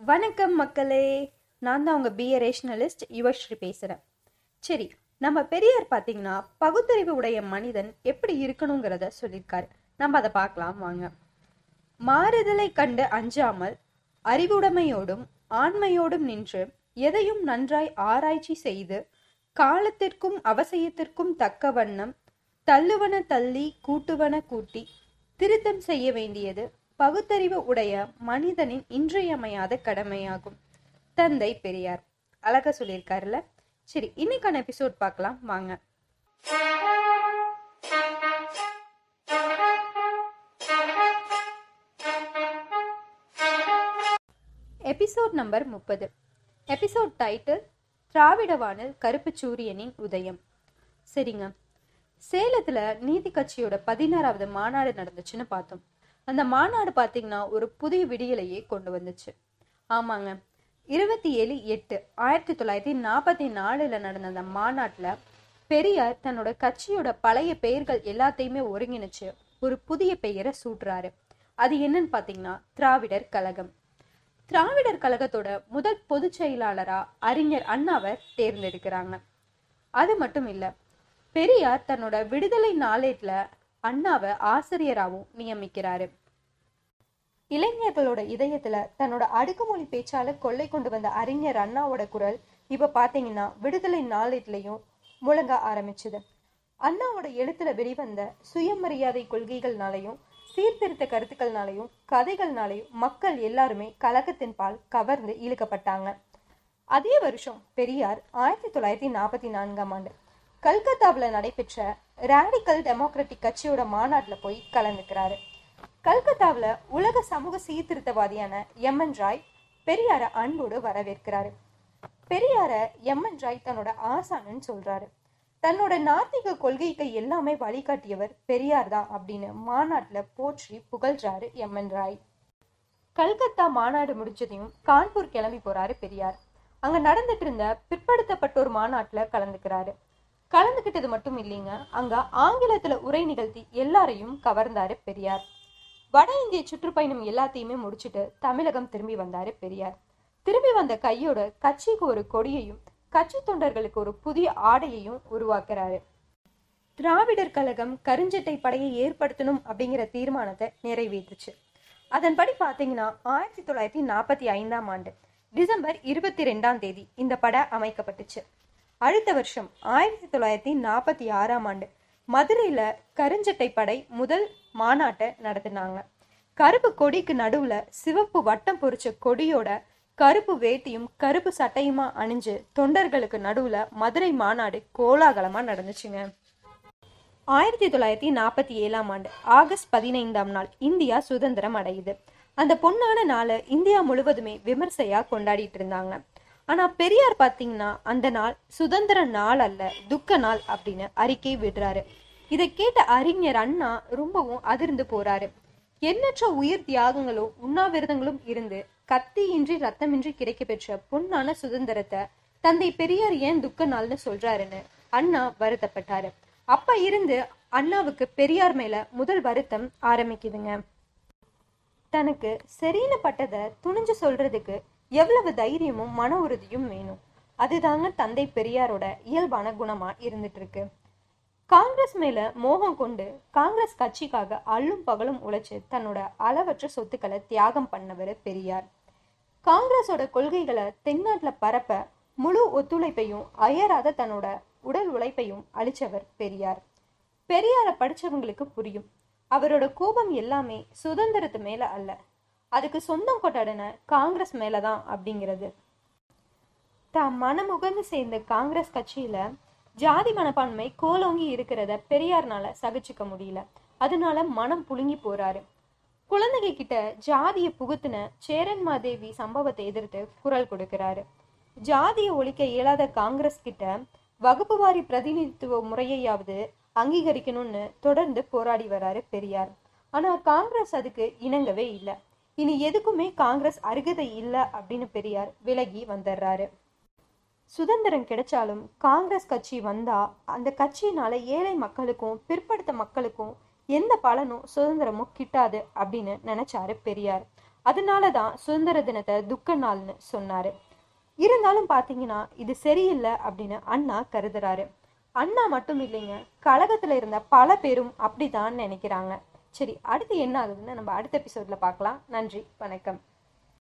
வணக்கம் மக்களே நான் தான் உங்கள் பிஏ ரேஷனலிஸ்ட் யுவஸ்ரீ பேசுகிறேன் சரி நம்ம பெரியார் பார்த்தீங்கன்னா பகுத்தறிவு உடைய மனிதன் எப்படி இருக்கணுங்கிறத சொல்லியிருக்காரு நம்ம அதை பார்க்கலாம் வாங்க மாறுதலை கண்டு அஞ்சாமல் அறிவுடைமையோடும் ஆண்மையோடும் நின்று எதையும் நன்றாய் ஆராய்ச்சி செய்து காலத்திற்கும் அவசியத்திற்கும் தக்க வண்ணம் தள்ளுவன தள்ளி கூட்டுவன கூட்டி திருத்தம் செய்ய வேண்டியது பகுத்தறிவு உடைய மனிதனின் இன்றியமையாத கடமையாகும் தந்தை பெரியார் அழகா சொல்லியிருக்காருல்ல சரி இன்னைக்கான எபிசோட் பார்க்கலாம் வாங்க எபிசோட் நம்பர் முப்பது எபிசோட் டைட்டில் திராவிடவானில் கருப்பு சூரியனின் உதயம் சரிங்க சேலத்துல நீதி கட்சியோட பதினாறாவது மாநாடு நடந்துச்சுன்னு பார்த்தோம் அந்த மாநாடு பார்த்தீங்கன்னா ஒரு புதிய விடியலையே கொண்டு வந்துச்சு ஆமாங்க இருபத்தி ஏழு எட்டு ஆயிரத்தி தொள்ளாயிரத்தி நாற்பத்தி நாலுல நடந்த அந்த மாநாட்டுல பெரியார் தன்னோட கட்சியோட பழைய பெயர்கள் எல்லாத்தையுமே ஒருங்கிணைச்சு ஒரு புதிய பெயரை சூட்டுறாரு அது என்னன்னு பார்த்தீங்கன்னா திராவிடர் கழகம் திராவிடர் கழகத்தோட முதல் பொதுச் செயலாளரா அறிஞர் அண்ணாவை தேர்ந்தெடுக்கிறாங்க அது மட்டும் இல்ல பெரியார் தன்னோட விடுதலை நாளேட்ல அண்ணாவை ஆசிரியராகவும் நியமிக்கிறாரு இளைஞர்களோட இதயத்துல தன்னோட அடுக்குமொழி பேச்சால கொள்ளை கொண்டு வந்த அறிஞர் அண்ணாவோட குரல் இப்ப பாத்தீங்கன்னா விடுதலை நாளேட்லயும் முழங்க ஆரம்பிச்சுது அண்ணாவோட எழுத்துல வெளிவந்த சுயமரியாதை கொள்கைகள்னாலையும் சீர்திருத்த கருத்துக்கள்னாலையும் கதைகள்னாலையும் மக்கள் எல்லாருமே கழகத்தின் பால் கவர்ந்து இழுக்கப்பட்டாங்க அதே வருஷம் பெரியார் ஆயிரத்தி தொள்ளாயிரத்தி நாற்பத்தி நான்காம் ஆண்டு கல்கத்தாவில் நடைபெற்ற ரேடிக்கல் டெமோக்ராட்டிக் கட்சியோட மாநாட்டில் போய் கலந்துக்கிறாரு கல்கத்தாவில் உலக சமூக சீர்திருத்தவாதியான எம் என் ராய் பெரியார அன்போடு வரவேற்கிறாரு பெரியார எம் என் ராய் தன்னோட ஆசானுன்னு சொல்றாரு தன்னோட நாத்திக கொள்கைக்கு எல்லாமே வழிகாட்டியவர் பெரியார் தான் அப்படின்னு மாநாட்டுல போற்றி புகழ்றாரு எம் என் ராய் கல்கத்தா மாநாடு முடிஞ்சதையும் கான்பூர் கிளம்பி போறாரு பெரியார் அங்க நடந்துட்டு இருந்த பிற்படுத்தப்பட்டோர் மாநாட்டுல கலந்துக்கிறாரு கலந்துக்கிட்டது மட்டும் இல்லைங்க அங்க ஆங்கிலத்துல உரை நிகழ்த்தி எல்லாரையும் கவர்ந்தாரு பெரியார் வட இந்திய சுற்றுப்பயணம் எல்லாத்தையுமே முடிச்சுட்டு தமிழகம் திரும்பி வந்தாரு பெரியார் திரும்பி வந்த கையோட கட்சிக்கு ஒரு கொடியையும் கட்சி தொண்டர்களுக்கு ஒரு புதிய ஆடையையும் உருவாக்குறாரு திராவிடர் கழகம் கருஞ்சட்டை படையை ஏற்படுத்தணும் அப்படிங்கிற தீர்மானத்தை நிறைவேற்றுச்சு அதன்படி பார்த்தீங்கன்னா ஆயிரத்தி தொள்ளாயிரத்தி நாற்பத்தி ஐந்தாம் ஆண்டு டிசம்பர் இருபத்தி ரெண்டாம் தேதி இந்த படை அமைக்கப்பட்டுச்சு அடுத்த வருஷம் ஆயிரத்தி தொள்ளாயிரத்தி நாற்பத்தி ஆறாம் ஆண்டு மதுரையில கருஞ்சட்டை படை முதல் மாநாட்டை நடத்தினாங்க கருப்பு கொடிக்கு நடுவுல சிவப்பு வட்டம் பொறிச்ச கொடியோட கருப்பு வேட்டியும் கருப்பு சட்டையுமா அணிஞ்சு தொண்டர்களுக்கு நடுவுல மதுரை மாநாடு கோலாகலமா நடந்துச்சுங்க ஆயிரத்தி தொள்ளாயிரத்தி நாற்பத்தி ஏழாம் ஆண்டு ஆகஸ்ட் பதினைந்தாம் நாள் இந்தியா சுதந்திரம் அடையுது அந்த பொன்னான நாளை இந்தியா முழுவதுமே விமர்சையா கொண்டாடிட்டு இருந்தாங்க ஆனா பெரியார் பாத்தீங்கன்னா அந்த நாள் சுதந்திர நாள் அல்ல துக்க நாள் அப்படின்னு அறிக்கை விடுறாரு இதை கேட்ட அறிஞர் அண்ணா ரொம்பவும் அதிர்ந்து போறாரு எண்ணற்ற உயிர் தியாகங்களும் உண்ணாவிரதங்களும் இருந்து கத்தியின்றி ரத்தமின்றி கிடைக்க பெற்ற பொன்னான சுதந்திரத்தை தந்தை பெரியார் ஏன் துக்க நாள்னு சொல்றாருன்னு அண்ணா வருத்தப்பட்டாரு அப்ப இருந்து அண்ணாவுக்கு பெரியார் மேல முதல் வருத்தம் ஆரம்பிக்குதுங்க தனக்கு சரின்னு பட்டதை துணிஞ்சு சொல்றதுக்கு எவ்வளவு தைரியமும் மன உறுதியும் வேணும் அதுதாங்க தந்தை பெரியாரோட இயல்பான குணமா இருந்துட்டு இருக்கு காங்கிரஸ் மேல மோகம் கொண்டு காங்கிரஸ் கட்சிக்காக அல்லும் பகலும் உழைச்சு தன்னோட அளவற்ற சொத்துக்களை தியாகம் பண்ணவர் பெரியார் காங்கிரஸோட கொள்கைகளை தென்னாட்டுல பரப்ப முழு ஒத்துழைப்பையும் அயராத தன்னோட உடல் உழைப்பையும் அளிச்சவர் பெரியார் பெரியார படிச்சவங்களுக்கு புரியும் அவரோட கோபம் எல்லாமே சுதந்திரத்து மேல அல்ல அதுக்கு சொந்தம் கொண்டாடின காங்கிரஸ் மேலதான் அப்படிங்கிறது தாம் மனமுகந்து சேர்ந்த காங்கிரஸ் கட்சியில ஜாதி மனப்பான்மை கோலோங்கி இருக்கிறத பெரியார்னால சகிச்சுக்க முடியல அதனால மனம் புழுங்கி போறாரு குழந்தைங்க கிட்ட ஜாதிய புகுத்தின சேரன்மாதேவி சம்பவத்தை எதிர்த்து குரல் கொடுக்கிறாரு ஜாதிய ஒழிக்க இயலாத காங்கிரஸ் கிட்ட வகுப்பு வாரி பிரதிநிதித்துவ முறையையாவது அங்கீகரிக்கணும்னு தொடர்ந்து போராடி வராரு பெரியார் ஆனா காங்கிரஸ் அதுக்கு இணங்கவே இல்லை இனி எதுக்குமே காங்கிரஸ் அருகதை இல்லை அப்படின்னு பெரியார் விலகி வந்துடுறாரு சுதந்திரம் கிடைச்சாலும் காங்கிரஸ் கட்சி வந்தா அந்த கட்சியினால ஏழை மக்களுக்கும் பிற்படுத்த மக்களுக்கும் எந்த பலனும் சுதந்திரமும் கிட்டாது அப்படின்னு நினைச்சாரு பெரியார் அதனால தான் சுதந்திர தினத்தை துக்க நாள்னு சொன்னாரு இருந்தாலும் பார்த்தீங்கன்னா இது சரியில்லை அப்படின்னு அண்ணா கருதுறாரு அண்ணா மட்டும் இல்லைங்க கழகத்துல இருந்த பல பேரும் அப்படிதான் நினைக்கிறாங்க சரி அடுத்து என்ன ஆகுதுன்னு நம்ம அடுத்த எபிசோட்ல பார்க்கலாம் நன்றி வணக்கம்